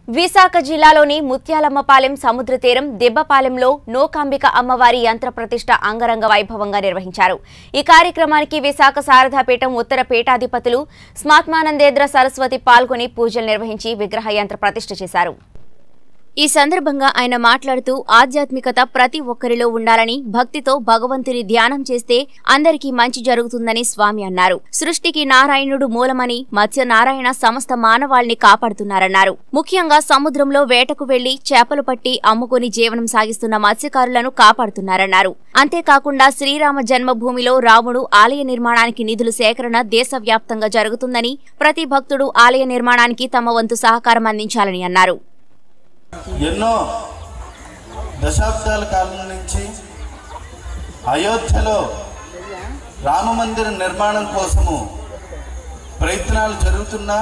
విశాఖ జిల్లాలోని ముత్యాలమ్మపాలెం సముద్ర తీరం దెబ్బపాలెంలో నోకాంబిక అమ్మవారి యంత్ర ప్రతిష్ట అంగరంగ వైభవంగా నిర్వహించారు ఈ కార్యక్రమానికి విశాఖ శారదాపీఠం ఉత్తర పీఠాధిపతులు స్మాత్మానందేంద్ర సరస్వతి పాల్గొని పూజలు నిర్వహించి విగ్రహ యంత్ర ప్రతిష్ఠ చేశారు ఈ సందర్భంగా ఆయన మాట్లాడుతూ ఆధ్యాత్మికత ప్రతి ఒక్కరిలో ఉండాలని భక్తితో భగవంతుని ధ్యానం చేస్తే అందరికీ మంచి జరుగుతుందని స్వామి అన్నారు సృష్టికి నారాయణుడు మూలమని మత్స్య నారాయణ సమస్త మానవాళిని కాపాడుతున్నారన్నారు ముఖ్యంగా సముద్రంలో వేటకు వెళ్లి చేపలు పట్టి అమ్ముకుని జీవనం సాగిస్తున్న మత్స్యకారులను కాపాడుతున్నారన్నారు అంతేకాకుండా శ్రీరామ జన్మభూమిలో రాముడు ఆలయ నిర్మాణానికి నిధులు సేకరణ దేశవ్యాప్తంగా జరుగుతుందని ప్రతి భక్తుడు ఆలయ నిర్మాణానికి తమ వంతు సహకారం అందించాలని అన్నారు ఎన్నో దశాబ్దాల కాలం నుంచి అయోధ్యలో రామ మందిర నిర్మాణం కోసము ప్రయత్నాలు జరుగుతున్నా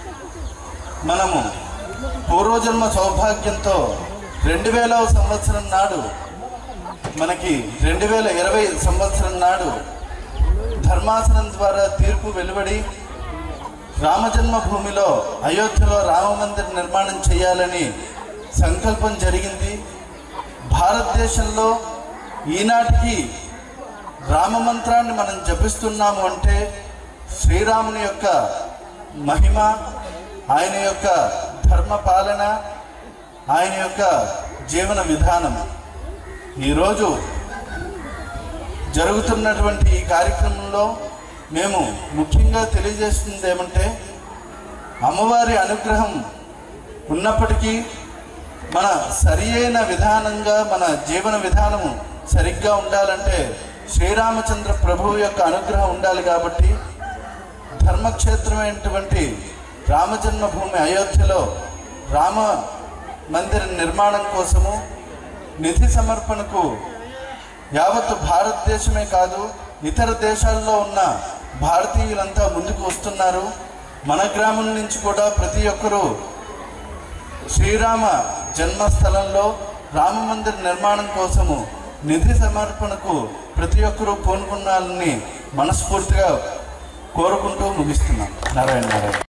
మనము పూర్వజన్మ సౌభాగ్యంతో రెండు వేల సంవత్సరం నాడు మనకి రెండు వేల ఇరవై సంవత్సరం నాడు ధర్మాసనం ద్వారా తీర్పు వెలువడి రామజన్మ భూమిలో అయోధ్యలో రామ మందిర నిర్మాణం చేయాలని సంకల్పం జరిగింది భారతదేశంలో ఈనాటికి రామ మంత్రాన్ని మనం జపిస్తున్నాము అంటే శ్రీరాముని యొక్క మహిమ ఆయన యొక్క ధర్మ పాలన ఆయన యొక్క జీవన విధానం ఈరోజు జరుగుతున్నటువంటి ఈ కార్యక్రమంలో మేము ముఖ్యంగా తెలియజేస్తుంది ఏమంటే అమ్మవారి అనుగ్రహం ఉన్నప్పటికీ మన సరి అయిన విధానంగా మన జీవన విధానము సరిగ్గా ఉండాలంటే శ్రీరామచంద్ర ప్రభువు యొక్క అనుగ్రహం ఉండాలి కాబట్టి ధర్మక్షేత్రమైనటువంటి రామజన్మభూమి అయోధ్యలో రామ మందిర నిర్మాణం కోసము నిధి సమర్పణకు యావత్ భారతదేశమే కాదు ఇతర దేశాల్లో ఉన్న భారతీయులంతా ముందుకు వస్తున్నారు మన గ్రామం నుంచి కూడా ప్రతి ఒక్కరూ శ్రీరామ జన్మస్థలంలో రామ మందిర నిర్మాణం కోసము నిధి సమర్పణకు ప్రతి ఒక్కరూ పూనుకున్నాలని మనస్ఫూర్తిగా కోరుకుంటూ ముగిస్తున్నాం నారాయణ నారాయణ